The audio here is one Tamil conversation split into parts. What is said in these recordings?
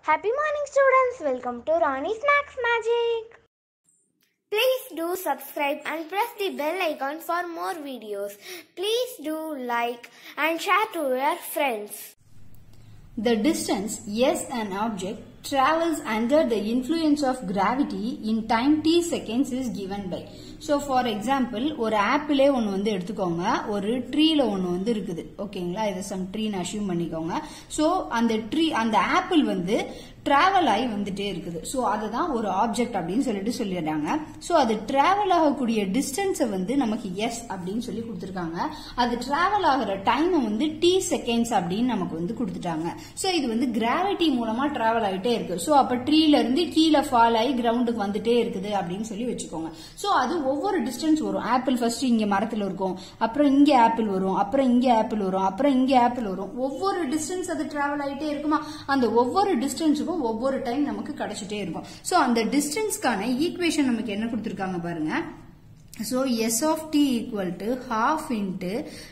Happy morning, students. Welcome to Ronnie Snacks Magic. Please do subscribe and press the bell icon for more videos. Please do like and share to your friends. The distance S an object travels under the influence of gravity in time t seconds is given by. So for example ஒரு ஆப்பிளே ஒன்று வந்து எடுத்துக்கோங்க ஒரு ட்ரீல ஒன்று வந்து இருக்குது ஓகேங்களா இது சம் ட்ரீன்னு அஷ்யூம் பண்ணிக்கோங்க ஸோ அந்த ட்ரீ அந்த ஆப்பிள் வந்து டிராவல் ஆகி வந்துட்டே இருக்குது ஸோ அதுதான் ஒரு ஆப்ஜெக்ட் அப்படின்னு சொல்லிட்டு சொல்லிடுறாங்க ஸோ அது டிராவல் ஆகக்கூடிய டிஸ்டன்ஸை வந்து நமக்கு எஸ் அப்படின்னு சொல்லி கொடுத்துருக்காங்க அது டிராவல் ஆகிற டைமை வந்து டி செகண்ட்ஸ் அப்படின்னு நமக்கு வந்து கொடுத்துட்டாங்க ஸோ இது வந்து கிராவிட்டி மூலமா டிராவல் ஆகிட்டே இருக்கு ஸோ அப்போ ட்ரீல இருந்து கீழே ஃபால் ஆகி கிரவுண்டுக்கு வந்துட்டே இருக்குது அப்படின்னு சொல்லி வச்சுக்கோங்க ஸோ அது ஒவ்வொரு டிஸ்டன்ஸ் வரும் ஆப்பிள் ஃபர்ஸ்ட் இங்க மரத்துல இருக்கும் அப்புறம் இங்க ஆப்பிள் வரும் அப்புறம் இங்க ஆப்பிள் வரும் அப்புறம் இங்க ஆப்பிள் வரும் ஒவ்வொரு டிஸ்டன்ஸ் அது டிராவல் ஆகிட்டே இருக்குமா அந்த ஒவ்வொரு டிஸ்டன்ஸுக்கும் ஒவ்வொரு டைம் நமக்கு கிடைச்சிட்டே இருக்கும் ஸோ அந்த டிஸ்டன்ஸ்க்கான ஈக்குவேஷன் நமக்கு என்ன கொடுத்துருக்காங்க பாருங்க So S of t equal to half into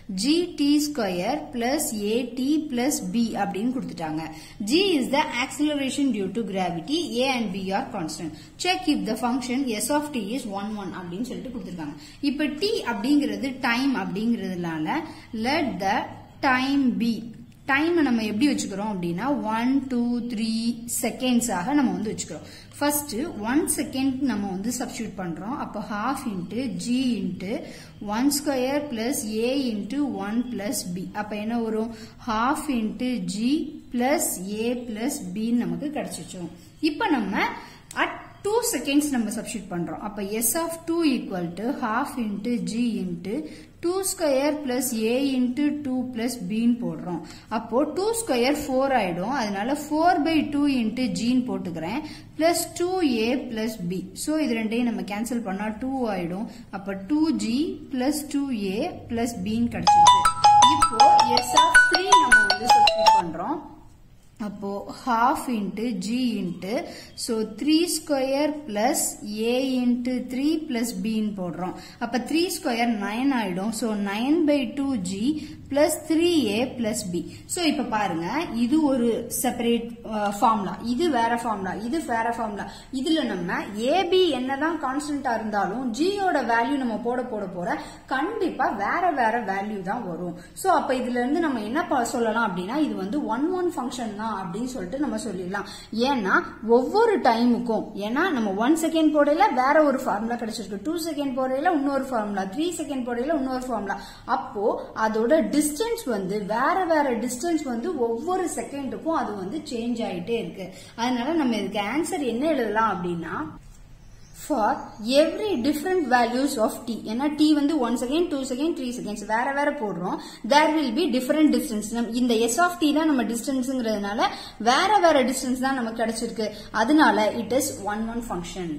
gt square plus at plus b அப்படின்னு கொடுத்துட்டாங்க g is the acceleration due to gravity a and b are constant check if the function s of t is 1 1 அப்படின்னு சொல்லிட்டு கொடுத்துருக்காங்க இப்ப t அப்படிங்கிறது டைம் அப்படிங்கிறதுனால let the time be time நம்ம எப்படி வச்சுக்கிறோம் அப்படின்னா ஒன் டூ த்ரீ செகண்ட்ஸாக நம்ம வந்து வச்சுக்கிறோம் ஃபர்ஸ்ட் ஒன் செகண்ட் நம்ம வந்து சப்ஸ்டியூட் பண்றோம் அப்போ half into G into one square plus A into one plus B அப்போ என்ன வரும் half into G plus A plus பின்னு நமக்கு கிடைச்சிச்சோம் இப்போ நம்ம அட் டூ செகண்ட்ஸ் நம்ம சப்ஸ்டியூட் பண்றோம் அப்ப S of two equal to half into G into two square plus A into two plus பின்னு போடுறோம் அப்போ டூ ஸ்கொயர் ஃபோர் ஆயிடும் அதனால ஃபோர் பை டூ இன்ட்டு ஜின்னு போட்டுக்கிறேன் plus two A plus B so இது ரெண்டையும் நம்ம கேன்சல் பண்ணா டூ ஆயிடும் அப்ப two G plus two A plus பின்னு கிடைச்சிருக்கு இப்போ எஸ் ஆஃப் த்ரீ நம்ம வந்து சப்ஸ்டியூட் பண்றோம் அப்போ half into g into so 3 square plus a into 3 plus b ன்னு போடுறோம் அப்ப 3 square 9 ஆயிடும் so 9 by 2g plus 3a plus b so இப்ப பாருங்க இது ஒரு செப்பரேட் ஃபார்முலா இது வேற ஃபார்முலா இது வேற ஃபார்முலா இதுல நம்ம ab என்னதான் கான்ஸ்டன்டா இருந்தாலும் g யோட வேல்யூ நம்ம போட போட போற கண்டிப்பா வேற வேற வேல்யூ தான் வரும் சோ அப்ப இதுல இருந்து நம்ம என்ன ப- சொல்லலாம் அப்படின்னா இது வந்து ஒன் ஒன் ஃபங்க்ஷன் தான் அப்படின்னு சொல்லிட்டு நம்ம சொல்லிடலாம் ஏன்னா ஒவ்வொரு டைமுக்கும் ஏன்னா நம்ம ஒன் செகண்ட் போடையில வேற ஒரு ஃபார்முலா கிடைச்சிருக்கு டூ செகண்ட் போடையில இன்னொரு ஃபார்முலா த்ரீ செகண்ட் போடையில இன்னொரு ஃபார்முலா அப்போ அதோட டிஸ்டன்ஸ் வந்து வேற வேற டிஸ்டன்ஸ் வந்து ஒவ்வொரு செகண்டுக்கும் அது வந்து சேஞ்ச் ஆயிட்டே இருக்கு அதனால நம்ம இதுக்கு ஆன்சர் என்ன எழுதலாம் அப்படின்னா for every different values of T ஏன்னா டி வந்து one second two second three seconds வேற வேற போடுறோம் there will be different distance இந்த எஸ் ஆஃப் டி தான் நம்ம டிஸ்டன்ஸ்ங்கிறதுனால வேற வேற டிஸ்டன்ஸ் தான் நமக்கு கிடைச்சிருக்கு அதனால it is one one function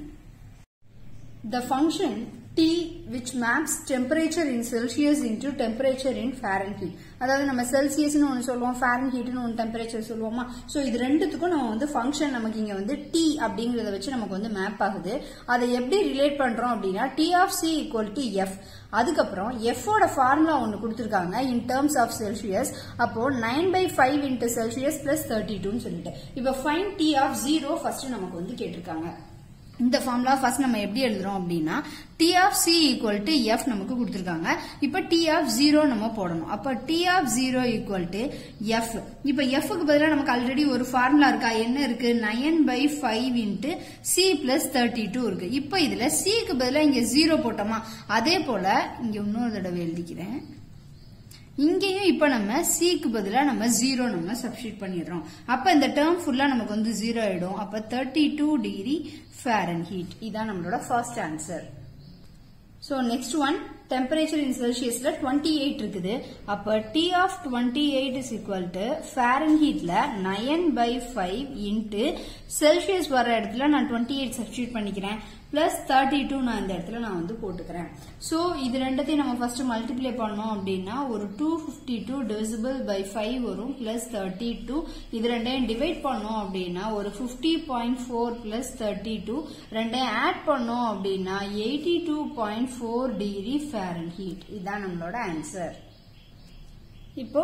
The function T which maps temperature in Celsius into temperature in Fahrenheit அதாவது நம்ம செல்சியஸ்னு ஒன்று சொல்லுவோம் ஃபாரன்ஹீட்னு ஒன்று டெம்பரேச்சர் சொல்லுவோமா ஸோ இது ரெண்டுத்துக்கும் நம்ம வந்து ஃபங்க்ஷன் நமக்கு இங்கே வந்து டி அப்படிங்கிறத வச்சு நமக்கு வந்து மேப் ஆகுது அதை எப்படி ரிலேட் பண்றோம் அப்படின்னா T of C equal to F அதுக்கப்புறம் எஃப் ஓட ஃபார்முலா ஒன்று கொடுத்துருக்காங்க இன் டேர்ம்ஸ் ஆஃப் செல்சியஸ் அப்போ nine by five into Celsius plus thirty டூன்னு சொல்லிட்டு இப்போ find T of zero first நமக்கு வந்து கேட்டிருக்காங்க இந்த ஃபார்முலா ஃபர்ஸ்ட் நம்ம எப்படி எழுதுறோம் அப்படின்னா T of C equal to F நமக்கு கொடுத்துருக்காங்க இப்போ டி ஆஃப் ஜீரோ நம்ம போடணும் அப்போ T of zero equal to F இப்போ எஃப்க்கு பதிலாக நமக்கு ஆல்ரெடி ஒரு ஃபார்முலா இருக்கா என்ன இருக்கு nine by five into C plus thirty two இருக்கு இப்போ இதுல சிக்கு பதிலாக இங்க ஜீரோ போட்டோமா அதே போல இங்க இன்னொரு தடவை எழுதிக்கிறேன் இங்கேயும் இப்ப நம்ம சிக்கு பதிலா நம்ம ஜீரோ நம்ம சப்ஸ்டியூட் பண்ணிடுறோம் அப்ப இந்த டேர்ம் ஃபுல்லா நமக்கு வந்து ஜீரோ ஆயிடும் அப்ப thirty two degree Fahrenheit இதான் நம்மளோட first answer so next one temperature in செல்சியஸ்ல டுவெண்ட்டி எயிட் இருக்குது அப்ப T of twenty eight is equal to ஃபேரன் ஹீட்ல nine by five into Celsius வர இடத்துல நான் டுவெண்ட்டி எயிட் சப்ஸ்டியூட் பண்ணிக்கிறேன் பிளஸ் தேர்ட்டி டூ நான் இந்த இடத்துல நான் வந்து போட்டுக்கிறேன் ஸோ இது ரெண்டத்தையும் நம்ம ஃபர்ஸ்ட் மல்டிப்ளை பண்ணோம் அப்படின்னா ஒரு two fifty two divisible by five வரும் பிளஸ் தேர்ட்டி டூ இது ரெண்டையும் டிவைட் பண்ணோம் அப்படின்னா ஒரு fifty point four plus thirty two ரெண்டையும் ஆட் பண்ணோம் அப்படின்னா eighty two point four degree Fahrenheit இதுதான் நம்மளோட ஆன்சர் இப்போ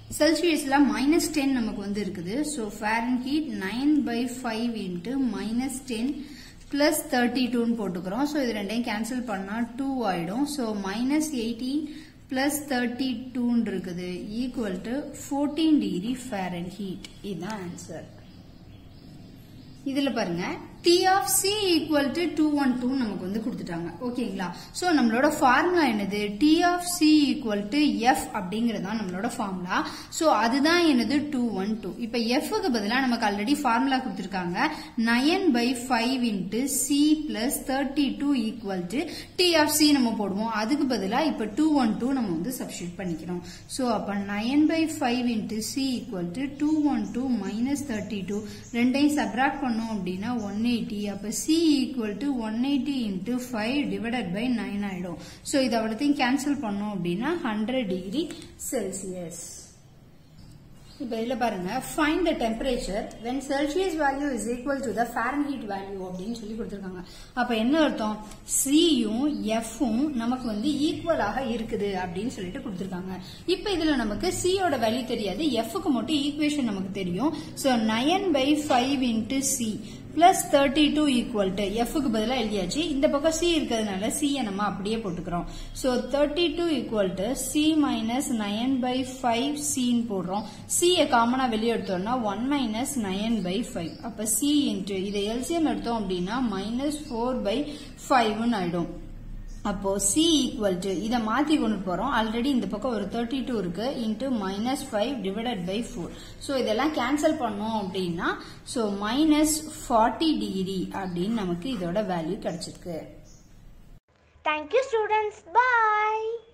செல்சியஸ்ல மைனஸ் டென் நமக்கு வந்து இருக்குது so Fahrenheit nine by five into minus ten plus thirty டூன்னு போட்டுக்கிறோம் ஸோ இது ரெண்டையும் கேன்சல் பண்ணா டூ ஆயிடும் so minus eighteen plus thirty டூன்னு இருக்குது equal to fourteen degree Fahrenheit இதுதான் ஆன்சர் இதுல பாருங்க T of C equal to 212 நமக்கு வந்து கொடுத்துட்டாங்க ஓகேங்களா சோ நம்மளோட ஃபார்முலா என்னது T of C equal to F அப்படிங்கிறது தான் நம்மளோட ஃபார்முலா சோ அதுதான் என்னது 212 இப்ப F க்கு பதிலா நமக்கு ஆல்ரெடி ஃபார்முலா கொடுத்திருக்காங்க 9 by 5 into C plus 32 equal to T of C நம்ம போடுவோம் அதுக்கு பதிலா இப்ப 212 நம்ம வந்து சப்ஸ்டியூட் பண்ணிக்கிறோம் சோ அப்ப 9 by 5 into C equal to 212 minus 32 ரெண்டையும் சப்ராக்ட் பண்ணோம் அப்படின்னா 180 அப்ப C equal to 180 into 5 divided by 9 ஆயிடும் சோ இத அவ்வளத்தையும் கேன்சல் பண்ணோம் அப்படின்னா 100 டிகிரி செல்சியஸ் இப்ப இதுல பாருங்க find the temperature when celsius value is equal to the fahrenheit value அப்படின்னு சொல்லி கொடுத்திருக்காங்க அப்ப என்ன அர்த்தம் சியும் எஃப்பும் நமக்கு வந்து ஈக்குவலாக இருக்குது அப்படின்னு சொல்லிட்டு கொடுத்திருக்காங்க இப்ப இதுல நமக்கு C யோட வேல்யூ தெரியாது எஃப்க்கு மட்டும் ஈக்குவேஷன் நமக்கு தெரியும் so nine by five into C plus thirty two equal to எஃப்க்கு பதிலாக எழுதியாச்சு இந்த பக்கம் சி இருக்கிறதுனால சி நம்ம அப்படியே போட்டுக்கிறோம் so thirty two equal to C minus nine by five சின்னு போடுறோம் சியை காமனாக வெளியே எடுத்தோம்னா one minus nine by five அப்போ சி இன்ட்டு இதை எல்சிஎம் எடுத்தோம் அப்படின்னா மைனஸ் ஃபோர் பை ஃபைவ்னு ஆயிடும் அப்போ சி ஈக்குவல் டு இதை மாத்தி கொண்டு போறோம் ஆல்ரெடி இந்த பக்கம் ஒரு தேர்ட்டி டூ இருக்கு into minus five divided by four so இதெல்லாம் கேன்சல் பண்ணோம் அப்படின்னா ஸோ மைனஸ் ஃபார்ட்டி டிகிரி அப்படின்னு நமக்கு இதோட வேல்யூ கிடைச்சிருக்கு Thank you students. Bye.